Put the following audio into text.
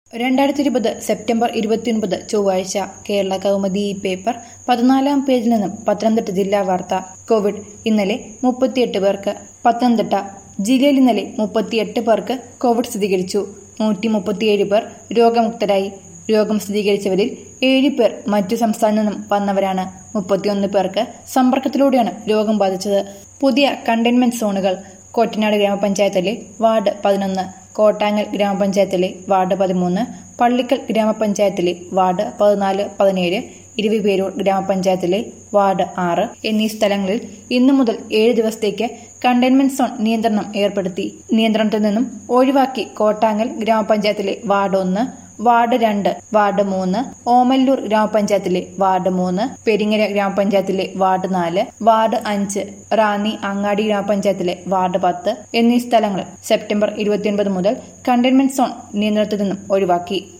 രണ്ടായിരത്തി ഇരുപത് സെപ്റ്റംബർ ഇരുപത്തിയൊൻപത് ചൊവ്വാഴ്ച കേരള കൗമുദി ഈ പേപ്പർ പതിനാലാം പേജിൽ നിന്നും പത്തനംതിട്ട ജില്ലാ വാർത്ത കോവിഡ് ഇന്നലെ മുപ്പത്തിയെട്ട് പേർക്ക് പത്തനംതിട്ട ജില്ലയിൽ ഇന്നലെ മുപ്പത്തിയെട്ട് പേർക്ക് കോവിഡ് സ്ഥിരീകരിച്ചു നൂറ്റി മുപ്പത്തിയേഴ് പേർ രോഗമുക്തരായി രോഗം സ്ഥിരീകരിച്ചവരിൽ ഏഴ് പേർ മറ്റു സംസ്ഥാനത്തു നിന്നും വന്നവരാണ് മുപ്പത്തിയൊന്ന് പേർക്ക് സമ്പർക്കത്തിലൂടെയാണ് രോഗം ബാധിച്ചത് പുതിയ കണ്ടെയ്ൻമെന്റ് സോണുകൾ കോട്ടനാട് ഗ്രാമപഞ്ചായത്തിലെ വാർഡ് പതിനൊന്ന് കോട്ടാങ്ങൽ ഗ്രാമപഞ്ചായത്തിലെ വാർഡ് പതിമൂന്ന് പള്ളിക്കൽ ഗ്രാമപഞ്ചായത്തിലെ വാർഡ് പതിനാല് പതിനേഴ് ഇരുവിപേരൂർ ഗ്രാമപഞ്ചായത്തിലെ വാർഡ് ആറ് എന്നീ സ്ഥലങ്ങളിൽ ഇന്നു മുതൽ ഏഴ് ദിവസത്തേക്ക് കണ്ടെയ്ൻമെന്റ് സോൺ നിയന്ത്രണം ഏർപ്പെടുത്തി നിയന്ത്രണത്തിൽ നിന്നും ഒഴിവാക്കി കോട്ടാങ്ങൽ ഗ്രാമപഞ്ചായത്തിലെ വാർഡ് ഒന്ന് വാർഡ് രണ്ട് വാർഡ് മൂന്ന് ഓമല്ലൂർ ഗ്രാമപഞ്ചായത്തിലെ വാർഡ് മൂന്ന് പെരിങ്ങര ഗ്രാമപഞ്ചായത്തിലെ വാർഡ് നാല് വാർഡ് അഞ്ച് റാന്നി അങ്ങാടി ഗ്രാമപഞ്ചായത്തിലെ വാർഡ് പത്ത് എന്നീ സ്ഥലങ്ങൾ സെപ്റ്റംബർ ഇരുപത്തിയൊൻപത് മുതൽ കണ്ടെയ്ൻമെന്റ് സോൺ നിയന്ത്രണത്തിൽ നിന്നും ഒഴിവാക്കി